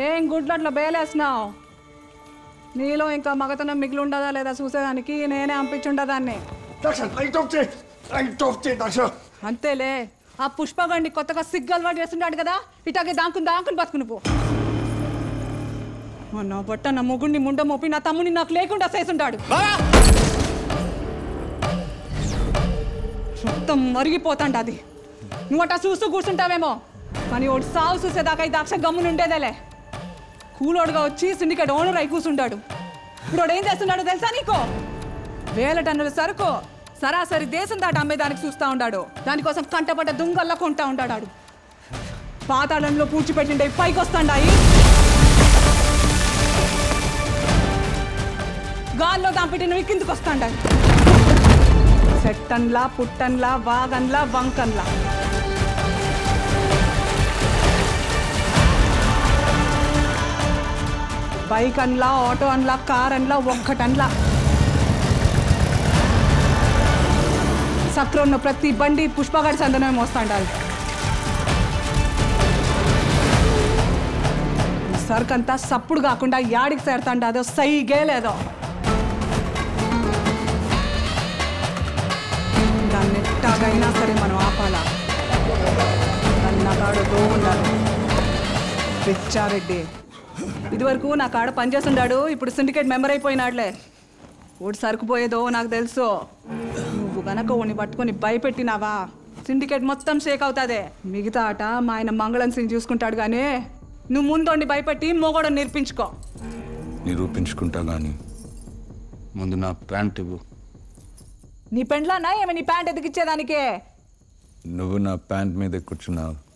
ఏం గుడ్లు అట్లా బేలేసినావు నీలో ఇంకా మగతనం మిగిలి ఉండదా లేదా చూసేదానికి నేనే పంపించుండదాన్ని Daksha, లైట్ ఆఫ్ చేయి లైట్ ఆఫ్ చేయి దక్ష అంతేలే ఆ పుష్పగండి కొత్తగా సిగ్గల్ వాడు చేస్తుంటాడు కదా ఇటాగే దాంకుని దాంకుని బతుకుని పో మా నా బట్ట నా మొగుడిని ముండ మోపి నా తమ్ముని నాకు లేకుండా చేస్తుంటాడు మొత్తం మరిగిపోతాండి అది నువ్వు అట్టా చూస్తూ కూర్చుంటావేమో కానీ వాడు సాగు చూసేదాకా ఈ దాక్ష గమ్మున ఉండేదేలే కూలోడుగా వచ్చి సిండికేట్ ఓనర్ అయి కూర్చుంటాడు ఇప్పుడు వాడు ఏం చేస్తున్నాడో తెలుసా నీకు వేల టన్నుల సరుకు సరాసరి దేశం దాటి అమ్మేదానికి చూస్తూ ఉన్నాడు దానికోసం కంటపడ్డ దుంగల్లా కొంటా ఉంటాడు ఆడు పాతాళంలో పూడ్చిపెట్టిండే పైకి వస్తాండాయి గాల్లో దాంపెట్టినవి కిందకు వస్తాండాయి సెట్టన్లా పుట్టన్లా వాగన్లా వంకన్లా బైక్ అన్లా ఆటో అన్లా కార్ అన్లా ఒక్కటన్లా సక్ర ఉన్న ప్రతి బండి పుష్పగాడి సందనమే మోస్తాండాలి సరుకంతా సప్పుడు కాకుండా యాడికి చేరుతాండ అదో సైగే లేదో దాన్ని ఎట్టాగైనా సరే మనం ఆపాలా దాన్ని నా కాడ దో ఉండాలి పిచ్చారెడ్డి ఇదివరకు నా కాడ పనిచేస్తుండాడు ఇప్పుడు సిండికేట్ మెంబర్ అయిపోయినాడులే ఓడి సరుకుపోయేదో నాకు తెలుసు నువ్వు గనక ఓని పట్టుకొని భయపెట్టినావా సిండికేట్ మొత్తం షేక్ అవుతాదే మిగతా ఆట మా ఆయన మంగళం సింగ్ చూసుకుంటాడు కానీ నువ్వు ముందోండి భయపెట్టి మొగోడని నేర్పించుకో నిరూపించుకుంటా కానీ ముందు నా ప్యాంట్ ఇవ్వు నీ పెండ్లానా ఏమి నీ ప్యాంట్ ఎదిగిచ్చేదానికే నువ్వు నా ప్యాంట్ మీద కూర్చున్నావు